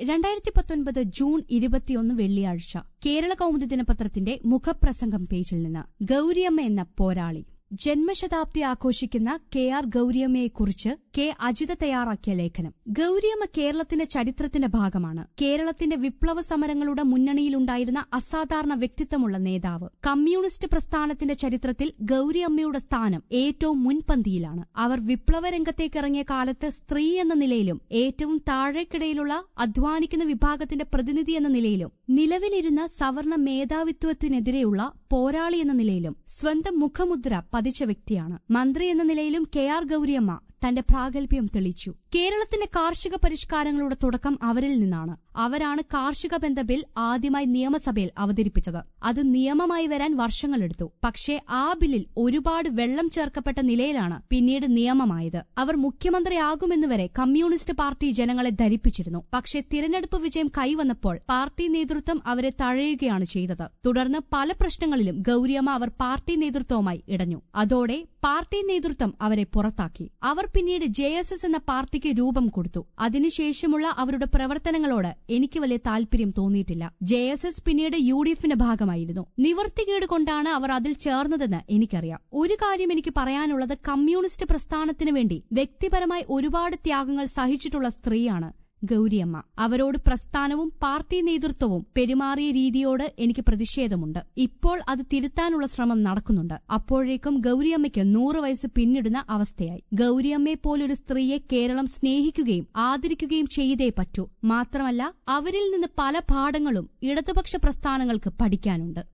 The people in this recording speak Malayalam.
രണ്ടായിരത്തി പത്തൊൻപത് ജൂൺ ഇരുപത്തിയൊന്ന് വെള്ളിയാഴ്ച കേരള കൗമുദി ദിനപത്രത്തിന്റെ മുഖപ്രസംഗം പേജിൽ നിന്ന് ഗൌരിയമ്മ എന്ന പോരാളി ജന്മശതാബ്ദി ആഘോഷിക്കുന്ന കെ ആർ ഗൌരിയമ്മയെക്കുറിച്ച് കെ അജിത തയ്യാറാക്കിയ ലേഖനം ഗൌരിയമ്മ കേരളത്തിന്റെ ചരിത്രത്തിന്റെ ഭാഗമാണ് കേരളത്തിന്റെ വിപ്ലവ സമരങ്ങളുടെ മുന്നണിയിലുണ്ടായിരുന്ന അസാധാരണ വ്യക്തിത്വമുള്ള നേതാവ് കമ്മ്യൂണിസ്റ്റ് പ്രസ്ഥാനത്തിന്റെ ചരിത്രത്തിൽ ഗൌരിയമ്മയുടെ സ്ഥാനം ഏറ്റവും മുൻപന്തിയിലാണ് അവർ വിപ്ലവ രംഗത്തേക്കിറങ്ങിയ കാലത്ത് സ്ത്രീ എന്ന നിലയിലും ഏറ്റവും താഴേക്കിടയിലുള്ള അധ്വാനിക്കുന്ന വിഭാഗത്തിന്റെ പ്രതിനിധി എന്ന നിലയിലും നിലവിലിരുന്ന സവർണ മേധാവിത്വത്തിനെതിരെയുള്ള പോരാളി എന്ന നിലയിലും സ്വന്തം മുഖമുദ്ര പതിച്ച വ്യക്തിയാണ് മന്ത്രി എന്ന നിലയിലും കെ ആർ ഗൌരിയമ്മ തന്റെ പ്രാഗൽഭ്യം തെളിയിച്ചു കേരളത്തിന്റെ കാർഷിക പരിഷ്കാരങ്ങളുടെ തുടക്കം അവരിൽ നിന്നാണ് അവരാണ് കാർഷിക ബന്ധ ബിൽ ആദ്യമായി നിയമസഭയിൽ അവതരിപ്പിച്ചത് അത് നിയമമായി വരാൻ വർഷങ്ങളെടുത്തു പക്ഷേ ആ ബില്ലിൽ ഒരുപാട് വെള്ളം ചേർക്കപ്പെട്ട നിലയിലാണ് പിന്നീട് നിയമമായത് അവർ മുഖ്യമന്ത്രിയാകുമെന്നുവരെ കമ്മ്യൂണിസ്റ്റ് പാർട്ടി ജനങ്ങളെ ധരിപ്പിച്ചിരുന്നു പക്ഷേ തിരഞ്ഞെടുപ്പ് വിജയം കൈവന്നപ്പോൾ പാർട്ടി നേതൃത്വം അവരെ തഴയുകയാണ് ചെയ്തത് തുടർന്ന് പല പ്രശ്നങ്ങളിലും ഗൌരിയമ്മ അവർ പാർട്ടി നേതൃത്വവുമായി ഇടഞ്ഞു അതോടെ പാർട്ടി നേതൃത്വം അവരെ പുറത്താക്കി അവർ പിന്നീട് ജെ എസ് എസ് എന്ന പാർട്ടിക്ക് രൂപം കൊടുത്തു അതിനുശേഷമുള്ള അവരുടെ പ്രവർത്തനങ്ങളോട് എനിക്ക് വലിയ താല്പര്യം തോന്നിയിട്ടില്ല ജെ എസ് എസ് പിന്നീട് യു ഡി എഫിന്റെ ഭാഗമായിരുന്നു നിവർത്തികേട് കൊണ്ടാണ് അവർ അതിൽ ചേർന്നതെന്ന് എനിക്കറിയാം ഒരു കാര്യം എനിക്ക് പറയാനുള്ളത് കമ്മ്യൂണിസ്റ്റ് പ്രസ്ഥാനത്തിനു വേണ്ടി വ്യക്തിപരമായി ഒരുപാട് ത്യാഗങ്ങൾ സഹിച്ചിട്ടുള്ള സ്ത്രീയാണ് ഗൌരിയമ്മ അവരോട് പ്രസ്ഥാനവും പാർട്ടി നേതൃത്വവും പെരുമാറിയ രീതിയോട് എനിക്ക് പ്രതിഷേധമുണ്ട് ഇപ്പോൾ അത് തിരുത്താനുള്ള ശ്രമം നടക്കുന്നുണ്ട് അപ്പോഴേക്കും ഗൌരിയമ്മയ്ക്ക് നൂറ് വയസ്സ് പിന്നിടുന്ന അവസ്ഥയായി ഗൌരിയമ്മയെ പോലൊരു സ്ത്രീയെ കേരളം സ്നേഹിക്കുകയും ആദരിക്കുകയും ചെയ്തേ പറ്റൂ മാത്രമല്ല അവരിൽ നിന്ന് പല പാഠങ്ങളും ഇടതുപക്ഷ പ്രസ്ഥാനങ്ങൾക്ക് പഠിക്കാനുണ്ട്